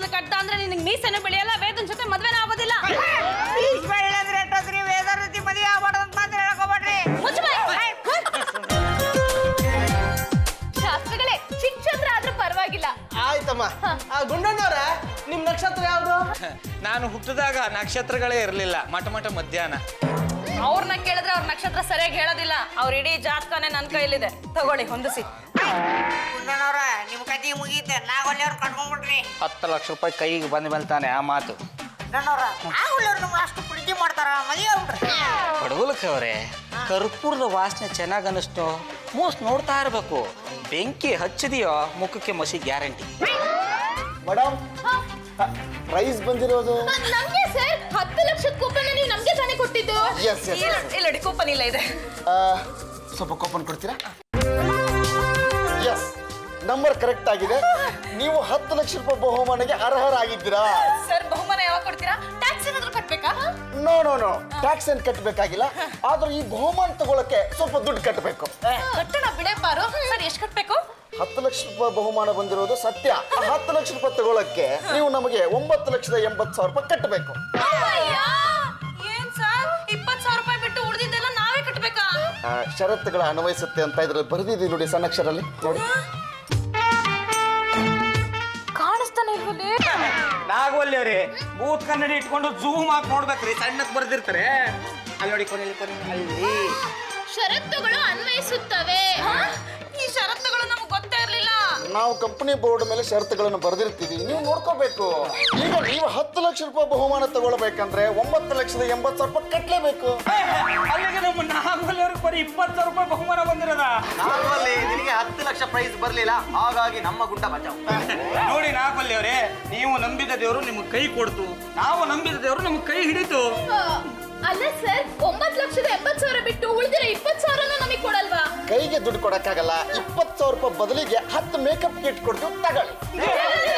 ಜೊತೆ ಕಟ್ಟ ಅಂದ್ರೆ ನಿನಗೆ ಮೀಸೆನೂ ಬೆಳೆಯಲ್ಲ ವೇದನ್ ಜೊತೆ ಮದ್ವೆನ ಆಗೋದಿಲ್ಲ ಪ್ಲೀಸ್ ಬೆಳ್ಳಂದ್ರೆ ಎಷ್ಟೊತ್ರಿ ವೇದರ್ ರೀತಿ ಮದುವೆ ಆಗ್ಬಾರ್ದು ಅಂತ ಮಾತ್ರ ಹೇಳ್ಕೊಬೇಡ್ರಿ ಮುಚ್ಚು ಬಾಯ್. ಶಾಸ್ತ್ರಗಳೇ ಚಿಕ್ಕ ಆದ್ರೂ ಪರವಾಗಿಲ್ಲ ಆಯ್ತಮ್ಮ ಆ ಗುಂಡಣ್ಣವ್ರ ನಿಮ್ ನಕ್ಷತ್ರ ಯಾವ್ದು ನಾನು ಹುಟ್ಟಿದಾಗ ನಕ್ಷತ್ರಗಳೇ ಇರಲಿಲ್ಲ ಮಟ ಮಟ ಮಧ್ಯಾಹ್ನ ಅವ್ರನ್ನ ಕೇಳಿದ್ರೆ ಅವ್ರ ನಕ್ಷತ್ರ ಸರಿಯಾಗಿ ಹೇಳೋದಿಲ್ಲ ಅವ್ರ ಇಡೀ ಜಾತಕನೇ ನನ್ನ ಕೈಲಿದೆ ತಗೊಳ್ಳಿ ಹೊಂದಿಸಿ ಕುಂದನವ್ರ ನಿಮ್ ಕತಿ ಮುಗೀತೆ ನಾಗೊಳ್ಳೆಯವ್ರು ಕಟ್ಕೊಂಡ್ಬಿಟ್ರಿ ಹತ್ತು ಲಕ್ಷ ರೂಪಾಯಿ ಕೈಗೆ ಬಂದ ಮೇಲೆ ತಾನೆ ಆ ಮಾತು ಕುಂದನವ್ರ ನಾಗೊಳ್ಳೆಯವ್ರು ನಮ್ಗೆ ಅಷ್ಟು ಪ್ರೀತಿ ಮಾಡ್ತಾರ ಮದುವೆ ಆಗ್ಬಿಟ್ರಿ ಪಡಗುಲಕ್ಕವ್ರೆ ಕರ್ಪೂರದ ವಾಸನೆ ಚೆನ್ನಾಗಿ ಅನ್ನಿಸ್ತು ಮೂಸ್ ನೋಡ್ತಾ ಇರಬೇಕು ಬೆಂಕಿ ಹಚ್ಚಿದೆಯೋ ಮುಖಕ್ಕೆ ಮಸಿ ಗ್ಯಾರಂಟಿ ಮೇಡಮ್ ಪ್ರೈಸ್ ಬಂದಿರೋದು ನಮ್ಗೆ ಸರ್ ಹತ್ತು ಲಕ್ಷದ ಕೂಪನ್ ನೀವು ನಮ್ಗೆ ತಾನೇ ಕೊಟ್ಟಿದ್ದು Yes, yes, yes. ಇಲ್ಲ ನೋಡಿ ಕೂಪನ್ ಇಲ್ಲ ಇದೆ ಆ, ಸ್ವಲ್ಪ ಕೂಪನ್ ಕೊಡ್ತೀರಾ ಎಸ್ ನಂಬರ್ ಕರೆಕ್ಟ್ ಆಗಿದೆ ನೀವು ಹತ್ತು ಲಕ್ಷ ರೂಪಾಯಿ ಬಹುಮಾನಿಗೆ ಅರ್ಹರಾಗಿದ್ದೀರಾ ಸರ್ ಬಹುಮಾನ ಯಾವಾಗ ಕೊಡ್ತೀರಾ ಟ್ಯಾಕ್ಸ್ ಏನಾದ್ರು ಕಟ್ಬೇಕಾ ನೋ ನೋ ನೋ ಟ್ಯಾಕ್ಸ್ ಏನ್ ಕಟ್ಟಬೇಕಾಗಿಲ್ಲ ಆದ್ರೆ ಈ ಬಹುಮಾನ ತಗೊಳಕ್ಕೆ ಸ್ವಲ್ಪ ದುಡ್ಡು ಕಟ್ಟಬೇಕು ಕಟ್ಟಣ ಬಿಡೆ ಪಾರು ಸರ್ ಎಷ್ಟು ಕಟ್ಬೇಕು ಹತ್ತು ಲಕ್ಷ ರೂಪಾಯಿ ಬಹುಮಾನ ಬಂದಿರೋದು ಸತ್ಯ ಆ ಹತ್ತು ಲಕ್ಷ ರೂಪಾಯಿ ತಗೊಳಕ್ಕೆ ನೀವು ನಮಗೆ ಒಂಬತ್ತು ಲಕ್ಷದ ಎಂಬತ್ತು ಸಾವಿರ ರೂಪಾಯಿ ಕಟ್ಟಬೇಕು ಅಯ್ಯ, ಏನ್ ಸರ್ ಇಪ್ಪತ್ತು ಸಾವಿರ ರೂಪಾಯಿ ಬಿಟ್ಟು ಉಳಿದಿದ್ದೆಲ್ಲ ನಾವೇ ಕಟ್ಬೇಕಾ ಆ, ಷರತ್ತುಗಳ ಅನ್ವಯಿಸುತ್ತೆ ಅಂತ ಇದ್ರಲ್ಲಿ ಬರೆದಿದ್ದೀವಿ ನೋಡಿ ಸಣ್ಣ ಅಕ್ಷರಲ್ಲಿ ನೋಡಿ ಕಾಣಿಸ್ತಾನೆ ಇಲ್ವಲ್ಲಿ ನಾಗವಲ್ಲಿಯವ್ರಿ ಬೂತ್ ಕನ್ನಡಿ ಇಟ್ಕೊಂಡು ಜೂಮ್ ಹಾಕಿ ನೋಡ್ಬೇಕ್ರಿ ಸಣ್ಣಕ್ ಬರ್ದಿರ್ತಾರೆ ಅಲ್ಲಿ ನೋಡಿ ಕೊನೆಯಲ್ಲಿ ಕೊನೆ ಅಲ್ಲಿ ಷರತ್ತುಗಳು ಅನ್ವಯಿಸುತ್ತವೆ ಈ ಷರತ್ತುಗಳು ನಮ್ಗೆ ಗೊತ್ತೇ ಇರ್ಲಿಲ್ಲ ನಾವು ಕಂಪನಿ ಬೋರ್ಡ್ ಮೇಲೆ ಷರತ್ತುಗಳನ್ನು ಬರೆದಿರ್ತೀವಿ ನೀವು ನೋಡ್ಕೋಬೇಕು ಈಗ ನೀವು ಹತ್ತು ಲಕ್ಷ ರೂಪಾಯಿ ಬಹುಮಾನ ತಗೊಳ್ಬೇಕಂದ್ರೆ ಒಂಬತ್ತು ಲಕ್ಷದ ಎಂಬತ್ತು ಸಾವಿರ ರೂಪಾಯಿ ಕಟ್ಟಲೇಬೇಕು ಅಲ್ಲಿಗೆ ನಮ್ಮ ನಾಗವಲ್ಲಿಯವ್ರಿಗೆ ಬರೀ ಇಪ್ಪತ್ತು ಸಾವಿರ ರೂಪಾಯಿ ಬಹುಮಾನ ಬಂದಿರೋದ ನಾಲ್ವಲ್ಲಿ ನಿನಗೆ ಹತ್ತು ಲಕ್ಷ ಪ್ರೈಸ್ ಬರಲಿಲ್ಲ ಹಾಗಾಗಿ ನಮ್ಮ ಗುಂಡ ಬಚಾವ್ ನೋಡಿ ನಾಗವಲ್ಲಿಯವರೇ ನೀವು ನಂಬಿದ ದೇವರು ನಿಮ್ಗೆ ಕೈ ಕೊಡ್ತು ನಾವು ನಂಬಿದ ದೇವರು ನಮ್ಗೆ ಕೈ ಹಿಡಿತು ಅಲ್ಲ ಸರ್ ಒಂಬತ್ತು ಲಕ್ಷದ ಎಂಬತ್ತು ಸಾವಿರ ಬಿಟ್ಟು ಉಳಿದಿರೋ ಇಪ್ಪತ್ತು ಸಾವಿರನ ನಮಗೆ ಕೊಡಲ್ವಾ ಕೈಗೆ ದುಡ್ಡು ಕೊಡಕ್ಕಾಗಲ್ಲ ಇಪ್ಪತ್ತು ಸಾವಿರ ರೂಪಾಯಿ ಬದಲಿಗೆ ಹತ್ತು ಮೇಕಪ್ ಕಿಟ್ ಕೊಡ್ತೀವಿ ತಗೊಳ್ಳಿ